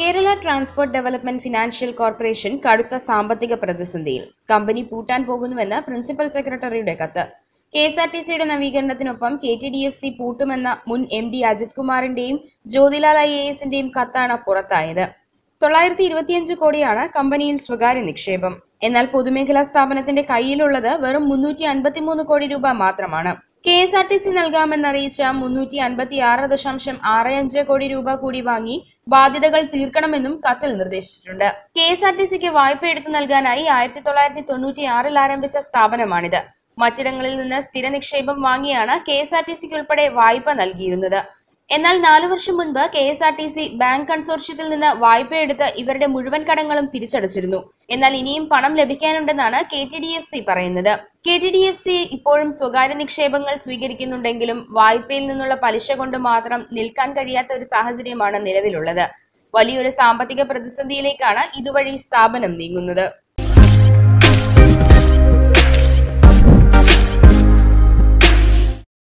Kerala transport development financial corporation കടുത്ത സാമ്പത്തിക പ്രതിസന്ധിയിൽ കമ്പനി പൂട്ടാൻ പോകുന്നുവെന്ന് പ്രിൻസിപ്പൽ സെക്രട്ടറിയുടെ കത്ത് കെ എസ് ആർ ടി സിയുടെ നവീകരണത്തിനൊപ്പം K T D F C പൂട്ടുമെന്ന മുൻ എം ഡി അജിത് കുമാറിന്റെയും ജ്യോതിലാൽ ഐ എ എസിന്റെയും കത്താണ് പുറത്തായത് തൊള്ളായിരത്തി ഇരുപത്തിയഞ്ച് കോടിയാണ് കമ്പനിയിൽ സ്വകാര്യ നിക്ഷേപം എന്നാൽ പൊതുമേഖലാ സ്ഥാപനത്തിന്റെ കയ്യിലുള്ളത് വെറും മുന്നൂറ്റി അൻപത്തിമൂന്ന് കോടി രൂപ മാത്രമാണ് K S R T C നൽകാമെന്നറിയിച്ച മുന്നൂറ്റി അൻപത്തി ആറ് ദശാംശം ആറ് അഞ്ച് കോടി രൂപ കൂടി വാങ്ങി ബാധ്യതകൾ തീർക്കണമെന്നും കത്തിൽ നിർദ്ദേശിച്ചിട്ടുണ്ട് കെ എസ് ആർ ടി സിക്ക് വായ്പ എടുത്തു നൽകാനായി ആയിരത്തി തൊള്ളായിരത്തി തൊണ്ണൂറ്റി ആറിൽ ആരംഭിച്ച സ്ഥാപനമാണിത് മറ്റിടങ്ങളിൽ നിന്ന് സ്ഥിര നിക്ഷേപം വാങ്ങിയാണ് കെ എസ് ആർ ടി സിക്ക് ഉൾപ്പെടെ വായ്പ നൽകിയിരുന്നത് എന്നാൽ നാലു വർഷം മുൻപ് K S R T C bank കൺസോർഷ്യത്തിൽ നിന്ന് വായ്പയെടുത്ത് ഇവരുടെ മുഴുവൻ കടങ്ങളും തിരിച്ചടച്ചിരുന്നു എന്നാൽ ഇനിയും പണം ലഭിക്കാനുണ്ടെന്നാണ് K T D F C പറയുന്നത് K T D F C ഇപ്പോഴും സ്വകാര്യ നിക്ഷേപങ്ങൾ സ്വീകരിക്കുന്നുണ്ടെങ്കിലും വായ്പയിൽ നിന്നുള്ള പലിശ കൊണ്ട് മാത്രം നിൽക്കാൻ കഴിയാത്ത ഒരു സാഹചര്യമാണ് നിലവിലുള്ളത് വലിയൊരു സാമ്പത്തിക പ്രതിസന്ധിയിലേക്കാണ് ഇതുവഴി സ്ഥാപനം നീങ്ങുന്നത്